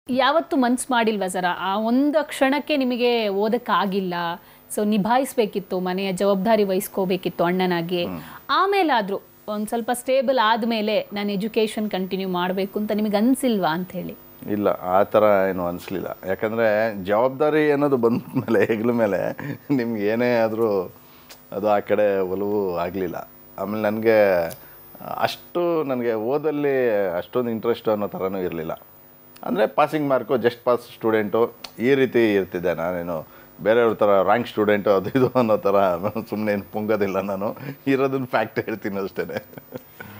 ಯಾವತ್ತು ಮನ್ಸು ಮಾಡಿಲ್ವಾ ಸರ್ ಆ ಒಂದು ಕ್ಷಣಕ್ಕೆ ನಿಮಗೆ ಓದಕ್ಕಾಗಿಲ್ಲ ಸೊ ನಿಭಾಯಿಸ್ಬೇಕಿತ್ತು ಮನೆಯ ಜವಾಬ್ದಾರಿ ವಹಿಸ್ಕೋಬೇಕಿತ್ತು ಅಣ್ಣನಾಗಿ ಆಮೇಲಾದರೂ ಒಂದು ಸ್ವಲ್ಪ ಸ್ಟೇಬಲ್ ಆದಮೇಲೆ ನಾನು ಎಜುಕೇಷನ್ ಕಂಟಿನ್ಯೂ ಮಾಡಬೇಕು ಅಂತ ನಿಮಗೆ ಅನಿಸಿಲ್ವಾ ಅಂತ ಹೇಳಿ ಇಲ್ಲ ಆ ಥರ ಏನು ಅನಿಸ್ಲಿಲ್ಲ ಯಾಕಂದರೆ ಜವಾಬ್ದಾರಿ ಅನ್ನೋದು ಬಂದ ಮೇಲೆ ಹೆಗ್ಲ ಮೇಲೆ ನಿಮ್ಗೆ ಏನೇ ಆದರೂ ಅದು ಆ ಕಡೆ ಒಲವು ಆಗಲಿಲ್ಲ ಆಮೇಲೆ ನನಗೆ ಅಷ್ಟು ನನಗೆ ಓದಲ್ಲಿ ಅಷ್ಟೊಂದು ಇಂಟ್ರೆಸ್ಟ್ ಅನ್ನೋ ಥರನೂ ಇರಲಿಲ್ಲ ಅಂದರೆ passing mark just pass student ಈ ರೀತಿ ಇರ್ತಿದ್ದೆ ನಾನೇನು ಬೇರೆಯವ್ರ ಥರ ರ್ಯಾಂಕ್ ಸ್ಟೂಡೆಂಟು ಅದು ಇದು ಅನ್ನೋ ಥರ ಸುಮ್ಮನೆ ಏನು ಪೊಂಗೋದಿಲ್ಲ ನಾನು ಇರೋದನ್ನ ಫ್ಯಾಕ್ಟ್ ಹೇಳ್ತೀನಿ ಅಷ್ಟೇ